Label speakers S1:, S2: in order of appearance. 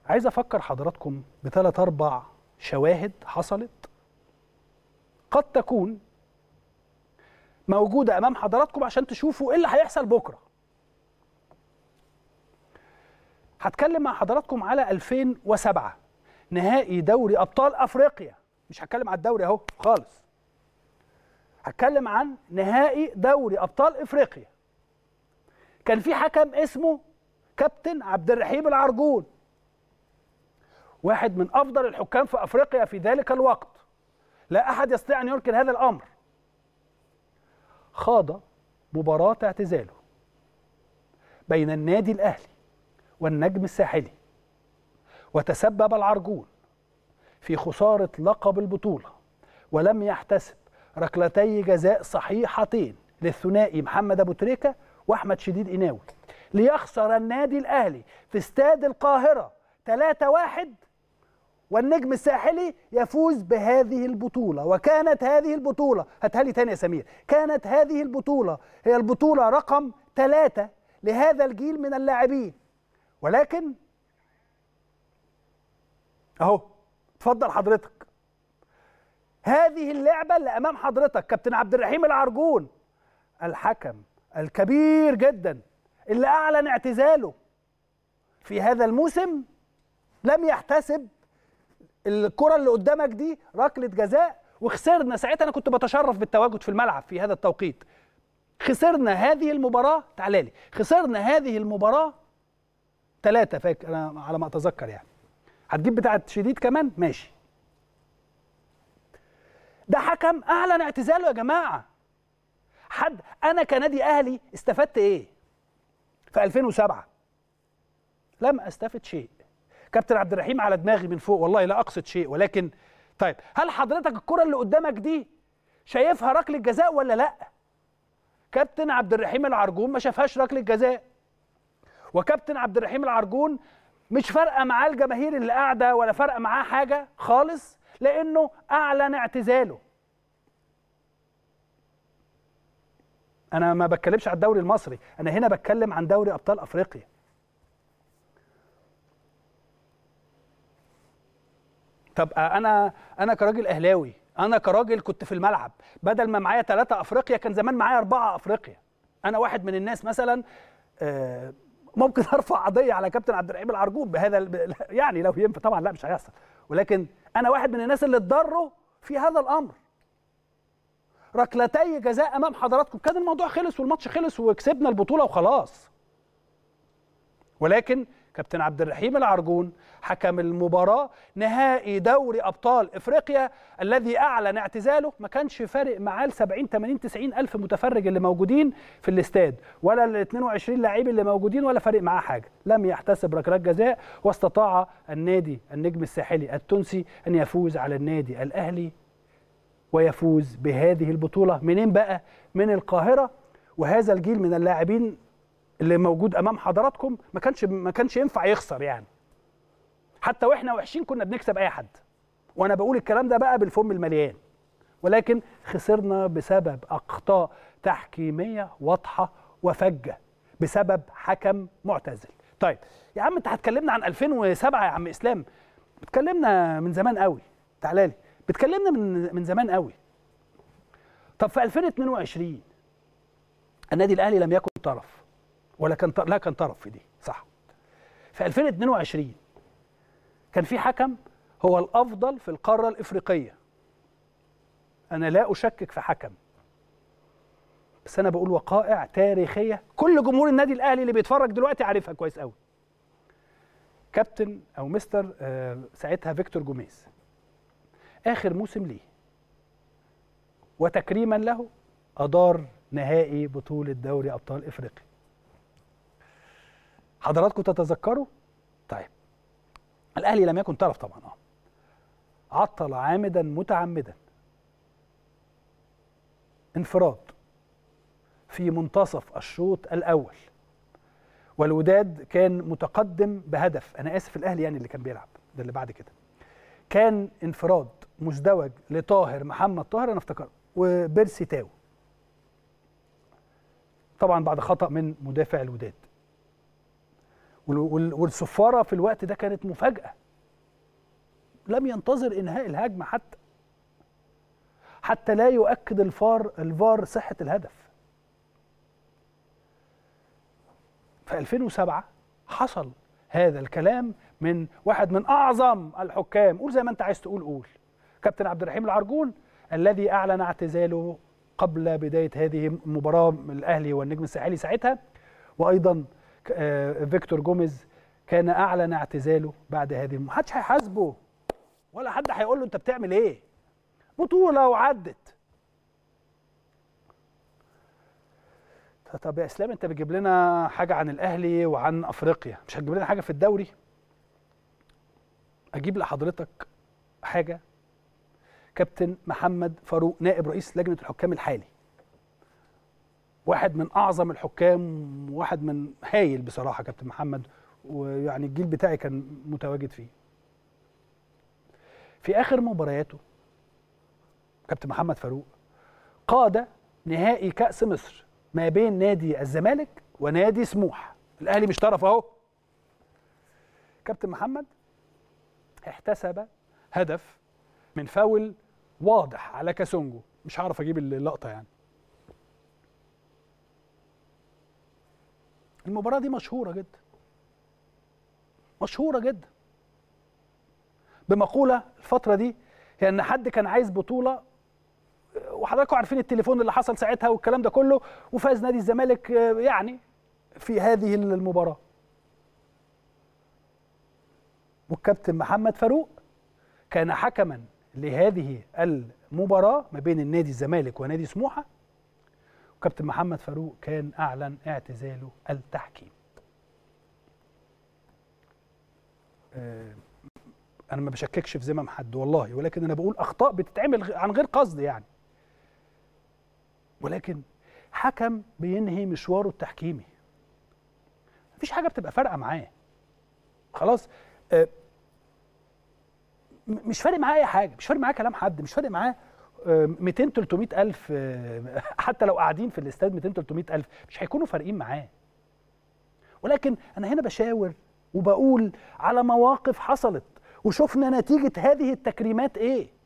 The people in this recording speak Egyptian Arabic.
S1: عايز افكر حضراتكم بثلاث اربع شواهد حصلت قد تكون موجوده امام حضراتكم عشان تشوفوا ايه اللي هيحصل بكره هتكلم مع حضراتكم على 2007 نهائي دوري ابطال افريقيا مش هتكلم على الدوري اهو خالص هتكلم عن نهائي دوري ابطال افريقيا كان في حكم اسمه كابتن عبد الرحيم العرجون واحد من افضل الحكام في افريقيا في ذلك الوقت لا احد يستطيع ان ينكر هذا الامر خاض مباراه اعتزاله بين النادي الاهلي والنجم الساحلي وتسبب العرجون في خساره لقب البطوله ولم يحتسب ركلتي جزاء صحيحتين للثنائي محمد ابو تريكه واحمد شديد قناوي ليخسر النادي الاهلي في استاد القاهره 3-1 والنجم الساحلي يفوز بهذه البطوله وكانت هذه البطوله هاتها لي تاني يا سمير كانت هذه البطوله هي البطوله رقم ثلاثة لهذا الجيل من اللاعبين ولكن اهو اتفضل حضرتك هذه اللعبه اللي امام حضرتك كابتن عبد الرحيم العرجون الحكم الكبير جدا اللي اعلن اعتزاله في هذا الموسم لم يحتسب الكره اللي قدامك دي ركله جزاء وخسرنا ساعتها انا كنت بتشرف بالتواجد في الملعب في هذا التوقيت خسرنا هذه المباراه تعالى لي خسرنا هذه المباراه ثلاثة فاكر انا على ما اتذكر يعني هتجيب بتاعه شديد كمان ماشي ده حكم اعلن اعتزاله يا جماعه حد انا كنادي اهلي استفدت ايه في 2007 لم استفد شيء كابتن عبد الرحيم على دماغي من فوق والله لا اقصد شيء ولكن طيب هل حضرتك الكره اللي قدامك دي شايفها ركله جزاء ولا لا كابتن عبد الرحيم العرجون ما شافهاش ركله جزاء وكابتن عبد الرحيم العرجون مش فارقه معاه الجماهير اللي قاعده ولا فارقه معاه حاجه خالص لانه اعلن اعتزاله انا ما بتكلمش على الدوري المصري انا هنا بتكلم عن دوري ابطال افريقيا طب انا انا كراجل اهلاوي انا كراجل كنت في الملعب بدل ما معايا ثلاثة افريقيا كان زمان معايا أربعة افريقيا انا واحد من الناس مثلا ممكن ارفع قضيه على كابتن عبد الرحيم العرجون بهذا يعني لو ينفع طبعا لا مش هيحصل ولكن انا واحد من الناس اللي اتضروا في هذا الامر ركلتي جزاء امام حضراتكم كان الموضوع خلص والماتش خلص وكسبنا البطوله وخلاص ولكن كابتن عبد الرحيم العرجون حكم المباراه نهائي دوري ابطال افريقيا الذي اعلن اعتزاله ما كانش فارق معاه ال 70 80 90 الف متفرج اللي موجودين في الاستاد ولا ال 22 لعيب اللي موجودين ولا فارق معاه حاجه لم يحتسب ركلات جزاء واستطاع النادي النجم الساحلي التونسي ان يفوز على النادي الاهلي ويفوز بهذه البطوله منين بقى من القاهره وهذا الجيل من اللاعبين اللي موجود امام حضراتكم ما كانش ما كانش ينفع يخسر يعني حتى واحنا وحشين كنا بنكسب اي حد وانا بقول الكلام ده بقى بالفم المليان ولكن خسرنا بسبب اخطاء تحكيميه واضحه وفجه بسبب حكم معتزل طيب يا عم انت هتكلمنا عن 2007 يا عم اسلام بتكلمنا من زمان قوي تعالى لي بتكلمنا من من زمان قوي طب في 2022 النادي الاهلي لم يكن طرف ولا كان لا كان طرف في دي صح في 2022 كان في حكم هو الافضل في القاره الافريقيه انا لا اشكك في حكم بس انا بقول وقائع تاريخيه كل جمهور النادي الاهلي اللي بيتفرج دلوقتي عارفها كويس قوي كابتن او مستر آه ساعتها فيكتور جوميز اخر موسم ليه وتكريما له ادار نهائي بطوله دوري ابطال افريقيا حضراتكم تتذكروا طيب الاهلي لم يكن طرف طبعا اه عطل عامدا متعمدا انفراد في منتصف الشوط الاول والوداد كان متقدم بهدف انا اسف الاهلي يعني اللي كان بيلعب ده اللي بعد كده كان انفراد مزدوج لطاهر محمد طاهر انا افتكرت وبيرسي تاو طبعا بعد خطا من مدافع الوداد وال- وال- والصفاره في الوقت ده كانت مفاجاه لم ينتظر انهاء الهجمه حتى حتى لا يؤكد الفار الفار صحه الهدف في 2007 حصل هذا الكلام من واحد من اعظم الحكام قول زي ما انت عايز تقول قول كابتن عبد الرحيم العرجون الذي اعلن اعتزاله قبل بدايه هذه المباراه من الاهلي والنجم الساحلي ساعتها وايضا آه، فيكتور جوميز كان اعلن اعتزاله بعد هذه ما حدش هيحاسبه ولا حد هيقول له انت بتعمل ايه بطوله وعدت طب يا اسلام انت بتجيب لنا حاجه عن الاهلي وعن افريقيا مش هتجيب لنا حاجه في الدوري اجيب لحضرتك حاجه كابتن محمد فاروق نائب رئيس لجنه الحكام الحالي واحد من اعظم الحكام واحد من هايل بصراحه كابتن محمد ويعني الجيل بتاعي كان متواجد فيه في اخر مبارياته كابتن محمد فاروق قاد نهائي كاس مصر ما بين نادي الزمالك ونادي سموح الاهلي مش طرف اهو كابتن محمد احتسب هدف من فاول واضح على كاسونجو مش هعرف اجيب اللقطه يعني المباراه دي مشهوره جدا مشهوره جدا بمقوله الفتره دي هي ان حد كان عايز بطوله وحضراتكم عارفين التليفون اللي حصل ساعتها والكلام ده كله وفاز نادي الزمالك آه، يعني في هذه المباراه والكابتن محمد فاروق كان حكما لهذه المباراه ما بين النادي الزمالك ونادي سموحه وكابتن محمد فاروق كان اعلن اعتزاله التحكيم آه، انا ما بشككش في ذمم حد والله ولكن انا بقول اخطاء بتتعمل غ- عن غير قصد يعني ولكن حكم بينهي مشواره التحكيمي مفيش حاجه بتبقى فارقه معاه خلاص آه، م- مش فارق معاه اي حاجه مش فارق معاه كلام حد مش فارق معاه آه، 200 300 الف آه، حتى لو قاعدين في الاستاد 200 300 الف مش هيكونوا فارقين معاه ولكن انا هنا بشاور وبقول على مواقف حصلت وشفنا نتيجه هذه التكريمات ايه